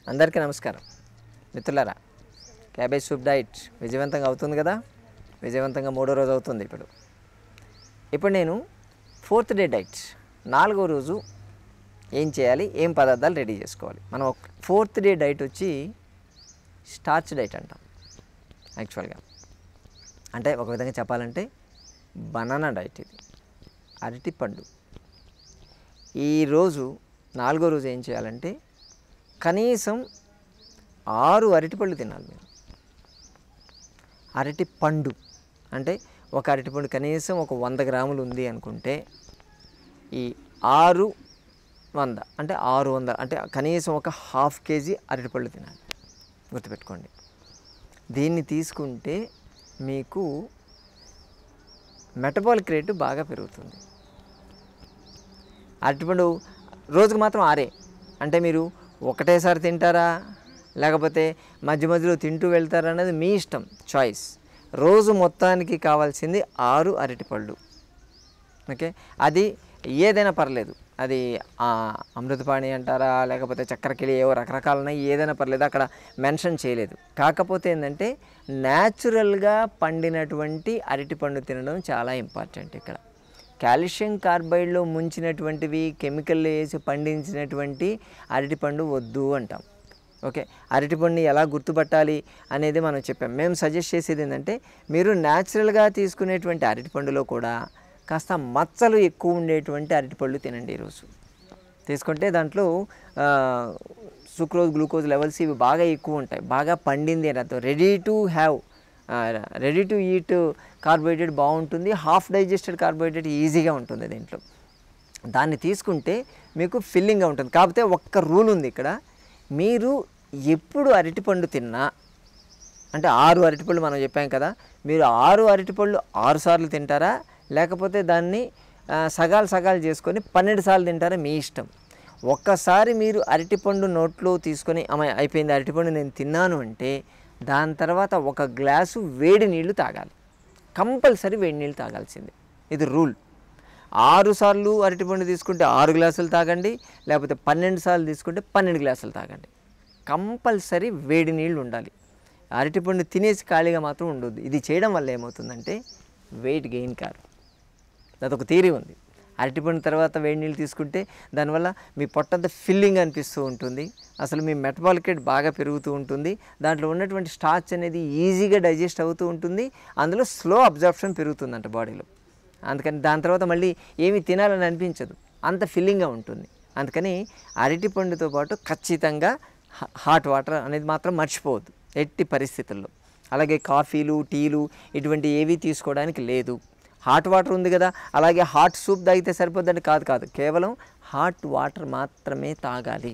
అందరికీ నమస్కారం మిత్రులారా క్యాబేజ్ సూప్ డైట్ విజయవంతంగా అవుతుంది కదా విజయవంతంగా మూడో రోజు అవుతుంది ఇప్పుడు ఇప్పుడు నేను ఫోర్త్ డే డైట్ నాలుగో రోజు ఏం చేయాలి ఏం పదార్థాలు రెడీ చేసుకోవాలి మనం ఫోర్త్ డే డైట్ వచ్చి స్టార్చ్ డైట్ అంటాం యాక్చువల్గా అంటే ఒక విధంగా చెప్పాలంటే బనానా డైట్ ఇది అరటి పండు ఈరోజు నాలుగో రోజు ఏం చేయాలంటే కనీసం ఆరు అరటిపళ్ళు తినాలి మీరు అరటి పండు అంటే ఒక అరటిపండు కనీసం ఒక వంద గ్రాములు ఉంది అనుకుంటే ఈ ఆరు వంద అంటే ఆరు వందల అంటే కనీసం ఒక హాఫ్ కేజీ అరటిపళ్ళు తినాలి గుర్తుపెట్టుకోండి దీన్ని తీసుకుంటే మీకు మెటబాలిక్ రేటు బాగా పెరుగుతుంది అరటిపండు రోజుకు మాత్రం ఆరే అంటే మీరు ఒకటేసారి తింటారా లేకపోతే మధ్య మధ్యలో తింటూ వెళ్తారా అనేది మీ ఇష్టం చాయిస్ రోజు మొత్తానికి కావాల్సింది ఆరు అరటిపళ్ళు ఓకే అది ఏదైనా పర్లేదు అది ఆ, అమృతపాణి అంటారా లేకపోతే చక్కెరకిళి ఏవో రకరకాలు ఉన్నాయి ఏదైనా పర్లేదు అక్కడ మెన్షన్ చేయలేదు కాకపోతే ఏంటంటే న్యాచురల్గా పండినటువంటి అరటిపండు తినడం చాలా ఇంపార్టెంట్ ఇక్కడ కాల్షియం కార్బైడ్లో ముంచినటువంటివి కెమికల్ వేసి పండించినటువంటి అరటిపండు వద్దు అంటాం ఓకే అరటిపండుని ఎలా గుర్తుపట్టాలి అనేది మనం చెప్పాం మేము సజెస్ట్ చేసేది ఏంటంటే మీరు న్యాచురల్గా తీసుకునేటువంటి అరటిపండులో కూడా కాస్త మచ్చలు ఎక్కువ ఉండేటువంటి అరటిపళ్ళు తినండి ఈరోజు తీసుకుంటే దాంట్లో ఆ, సుక్రోజ్ గ్లూకోజ్ లెవెల్స్ ఇవి బాగా ఎక్కువ ఉంటాయి బాగా పండింది అని అర్థం ready to have ready to eat carbohydrate బాగుంటుంది హాఫ్ డైజెస్టెడ్ కార్బోహైడ్రేట్ ఈజీగా ఉంటుంది దీంట్లో దాన్ని తీసుకుంటే మీకు ఫిల్లింగ్గా ఉంటుంది కాకపోతే ఒక్క రూల్ ఉంది ఇక్కడ మీరు ఎప్పుడు అరటిపండు తిన్నా అంటే ఆరు అరటిపళ్ళు మనం చెప్పాం కదా మీరు ఆరు అరటిపళ్ళు ఆరు సార్లు తింటారా లేకపోతే దాన్ని ఆ, సగాలు సగాలు చేసుకొని పన్నెండు సార్లు తింటారా మీ ఇష్టం ఒక్కసారి మీరు అరటిపండు నోట్లో తీసుకొని అమ్మ అయిపోయింది అరటిపండు నేను తిన్నాను అంటే దాని తర్వాత ఒక గ్లాసు వేడి నీళ్లు తాగాలి కంపల్సరీ వేడి నీళ్ళు తాగాల్సిందే ఇది రూల్ ఆరు సార్లు అరటిపండు తీసుకుంటే ఆరు గ్లాసులు తాగండి లేకపోతే పన్నెండు సార్లు తీసుకుంటే పన్నెండు గ్లాసులు తాగండి కంపల్సరీ వేడి నీళ్ళు ఉండాలి అరటిపండు తినేసి ఖాళీగా మాత్రం ఉండొద్దు ఇది చేయడం వల్ల ఏమవుతుందంటే వెయిట్ గెయిన్ కాదు అదొక థీరీ ఉంది అరటిపండు తర్వాత వేడి నీళ్ళు తీసుకుంటే దానివల్ల మీ పొట్టంతా ఫిల్లింగ్ అనిపిస్తూ ఉంటుంది అసలు మీ మెటబాలిక్ రేట్ బాగా పెరుగుతూ ఉంటుంది దాంట్లో ఉన్నటువంటి స్టార్చ్ అనేది ఈజీగా డైజెస్ట్ అవుతూ ఉంటుంది అందులో స్లో అబ్జార్ప్షన్ పెరుగుతుందంట బాడీలో అందుకని దాని తర్వాత మళ్ళీ ఏమి తినాలని అనిపించదు అంత ఫిల్లింగ్గా ఉంటుంది అందుకని అరటిపండుతో పాటు ఖచ్చితంగా హ- హాట్ వాటర్ అనేది మాత్రం మర్చిపోవద్దు ఎట్టి పరిస్థితుల్లో అలాగే కాఫీలు టీలు ఇటువంటి ఏవి తీసుకోవడానికి లేదు హాట్ వాటర్ ఉంది కదా అలాగే హాట్ సూప్ తాగితే సరిపోద్దని కాదు కాదు కేవలం హాట్ వాటర్ మాత్రమే తాగాలి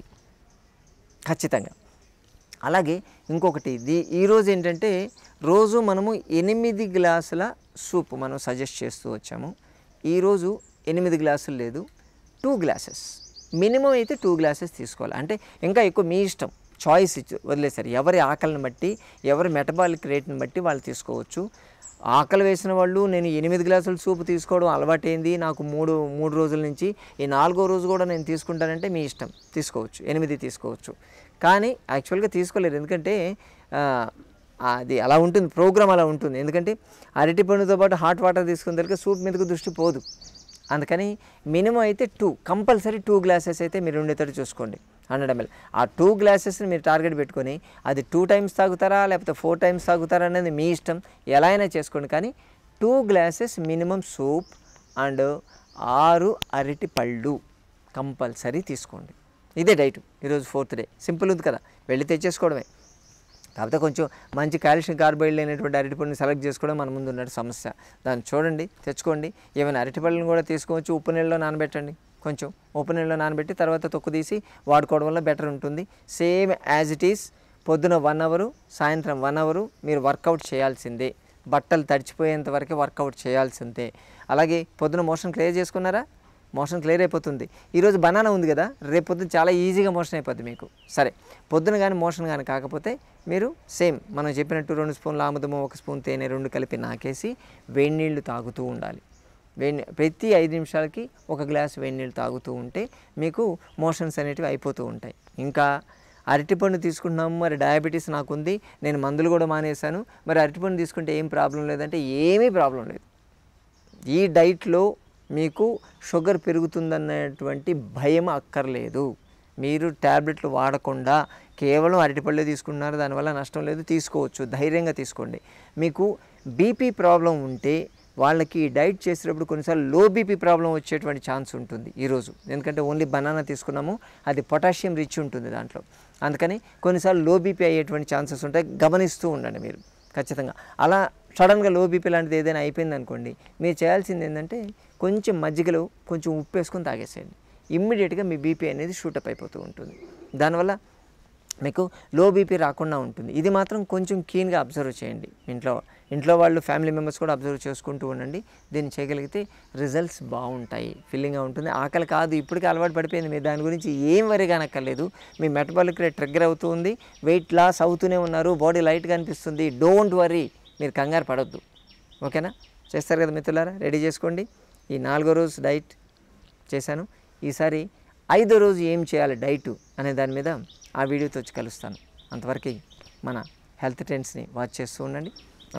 ఖచ్చితంగా అలాగే ఇంకొకటి ఇది ఈరోజు ఏంటంటే రోజు మనము ఎనిమిది గ్లాసుల సూప్ మనం సజెస్ట్ చేస్తూ వచ్చాము ఈరోజు ఎనిమిది గ్లాసులు లేదు టూ గ్లాసెస్ మినిమం అయితే టూ గ్లాసెస్ తీసుకోవాలి అంటే ఇంకా ఎక్కువ మీ ఇష్టం చాయిస్ ఇచ్చి వదిలేశారు ఎవరి ఆకలిని బట్టి ఎవరి మెటబాలిక్ రేట్ని బట్టి వాళ్ళు తీసుకోవచ్చు ఆకలి వేసిన వాళ్ళు నేను ఎనిమిది గ్లాసుల సూప్ తీసుకోవడం అలవాటైంది నాకు మూడు మూడు రోజుల నుంచి ఈ నాలుగో రోజు కూడా నేను తీసుకుంటానంటే మీ ఇష్టం తీసుకోవచ్చు ఎనిమిది తీసుకోవచ్చు కానీ యాక్చువల్గా తీసుకోలేరు ఎందుకంటే ఆ, అది అలా ఉంటుంది ప్రోగ్రామ్ అలా ఉంటుంది ఎందుకంటే అరటి పండుతో పాటు హాట్ వాటర్ తీసుకున్న తర్వాత సూప్ మీదకు దృష్టి పోదు అందుకని మినిమం అయితే టూ కంపల్సరీ టూ గ్లాసెస్ అయితే మీరు ఉండేటట్టు చూసుకోండి హండ్రెడ్ ఎంఎల్ ఆ టూ గ్లాసెస్ని మీరు టార్గెట్ పెట్టుకొని అది టూ టైమ్స్ తాగుతారా లేకపోతే ఫోర్ టైమ్స్ తాగుతారా అనేది మీ ఇష్టం ఎలా అయినా చేసుకోండి కానీ two glasses minimum soup and ఆరు అరటి పళ్ళు కంపల్సరీ తీసుకోండి ఇదే డైట్ ఈరోజు ఫోర్త్ డే సింపుల్ ఉంది కదా వెళ్ళి తెచ్చేసుకోవడమే కాకపోతే కొంచెం మంచి కాల్షియం కార్బైడ్ లేనటువంటి అరటిపండుని సెలెక్ట్ చేసుకోవడం మన ముందు ఉన్న సమస్య దాన్ని చూడండి తెచ్చుకోండి ఏమైనా అరటిపళ్ళని కూడా తీసుకోవచ్చు ఉప్పు నీళ్ళలో నానబెట్టండి కొంచెం ఉప్పు నీళ్ళలో నానబెట్టి తర్వాత తొక్కు తీసి వాడుకోవడం వల్ల బెటర్ ఉంటుంది సేమ్ యాజ్ ఇట్ ఈస్ పొద్దున వన్ అవరు సాయంత్రం వన్ అవరు మీరు వర్కౌట్ చేయాల్సిందే బట్టలు తడిచిపోయేంత వరకు వర్కౌట్ చేయాల్సిందే అలాగే పొద్దున మోషన్ క్లియర్ చేసుకున్నారా మోషన్ క్లియర్ అయిపోతుంది ఈరోజు బనానా ఉంది కదా రేపు పొద్దున చాలా ఈజీగా మోషన్ అయిపోద్ది మీకు సరే పొద్దున కానీ మోషన్ కానీ కాకపోతే మీరు సేమ్ మనం చెప్పినట్టు రెండు స్పూన్ల ఆముదము ఒక స్పూన్ తేనె రెండు కలిపి నాకేసి వేడి నీళ్లు తాగుతూ ఉండాలి వేడి ప్రతి ఐదు నిమిషాలకి ఒక గ్లాస్ వేడి నీళ్ళు తాగుతూ ఉంటే మీకు మోషన్స్ అనేటివి అయిపోతూ ఉంటాయి ఇంకా అరటిపండు తీసుకుంటున్నాము మరి డయాబెటీస్ నాకు ఉంది నేను మందులు కూడా మానేశాను మరి అరటిపండు తీసుకుంటే ఏం ప్రాబ్లం లేదంటే ఏమీ ప్రాబ్లం లేదు ఈ డైట్లో మీకు షుగర్ పెరుగుతుందన్నటువంటి భయం అక్కర్లేదు మీరు ట్యాబ్లెట్లు వాడకుండా కేవలం అరటిపళ్ళే తీసుకున్నారు దానివల్ల నష్టం లేదు తీసుకోవచ్చు ధైర్యంగా తీసుకోండి మీకు బీపీ ప్రాబ్లం ఉంటే వాళ్ళకి ఈ డైట్ చేసేటప్పుడు కొన్నిసార్లు లో బీపీ ప్రాబ్లం వచ్చేటువంటి ఛాన్స్ ఉంటుంది ఈరోజు ఎందుకంటే ఓన్లీ బనానా తీసుకున్నాము అది పొటాషియం రిచ్ ఉంటుంది దాంట్లో అందుకని కొన్నిసార్లు లో బీపీ అయ్యేటువంటి ఛాన్సెస్ ఉంటాయి గమనిస్తూ ఉండండి మీరు ఖచ్చితంగా అలా సడన్గా లో బీపీ లాంటిది ఏదైనా అయిపోయింది అనుకోండి మీరు చేయాల్సింది ఏంటంటే కొంచెం మజ్జిగలో కొంచెం ఉప్పు వేసుకొని తాగేసేయండి ఇమ్మీడియట్గా మీ బీపీ అనేది షూటప్ అయిపోతూ ఉంటుంది దానివల్ల మీకు లో బీపీ రాకుండా ఉంటుంది ఇది మాత్రం కొంచెం కీన్గా అబ్జర్వ్ చేయండి ఇంట్లో ఇంట్లో వాళ్ళు ఫ్యామిలీ మెంబర్స్ కూడా అబ్జర్వ్ చేసుకుంటూ ఉండండి దీన్ని చేయగలిగితే రిజల్ట్స్ బాగుంటాయి ఫీలింగ్గా ఉంటుంది ఆకలి కాదు ఇప్పటికే అలవాటు పడిపోయింది మీరు దాని గురించి ఏం వరిగా అనక్కర్లేదు మీ మెటబాలిక్ రేట్ ట్రిగ్గర్ అవుతుంది వెయిట్ లాస్ అవుతూనే ఉన్నారు బాడీ లైట్గా అనిపిస్తుంది డోంట్ వరీ మీరు కంగారు పడొద్దు ఓకేనా చేస్తారు కదా మిత్రులారా రెడీ చేసుకోండి ఈ నాలుగో రోజు డైట్ చేశాను ఈసారి ఐదో రోజు ఏం చేయాలి డైట్ అనే దాని మీద ఆ వీడియోతో వచ్చి కలుస్తాను అంతవరకు మన హెల్త్ ట్రెండ్స్ని వాచ్ చేస్తూ ఉండండి